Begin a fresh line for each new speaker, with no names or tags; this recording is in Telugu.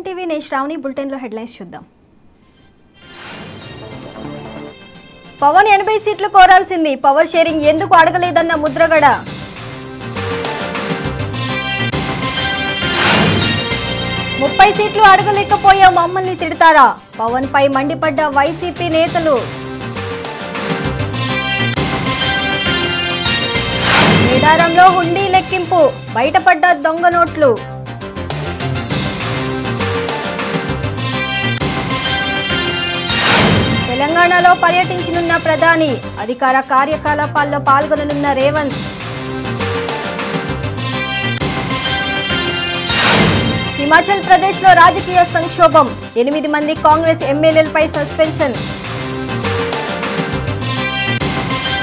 నైన్ టీవీ నేను శ్రావణి బులెటిన్లో హెడ్లైన్స్ చూద్దాం పవన్ ఎనభై సీట్లు కోరాల్సింది పవర్ షేరింగ్ ఎందుకు అడగలేదన్న ముద్రగడ ముప్పై సీట్లు అడగలేకపోయా మమ్మల్ని తిడతారా పవన్ పై మండిపడ్డ వైసీపీ నేతలు మేడారంలో హుండీ లెక్కింపు బయటపడ్డ దొంగ నోట్లు తెలంగాణలో పర్యటించనున్న ప్రధాని అధికార కార్యకలాపాల్లో పాల్గొననున్న రేవంత్ హిమాచల్ ప్రదేశ్లో రాజకీయ సంక్షోభం ఎనిమిది మంది కాంగ్రెస్ ఎమ్మెల్యేలపై సస్పెన్షన్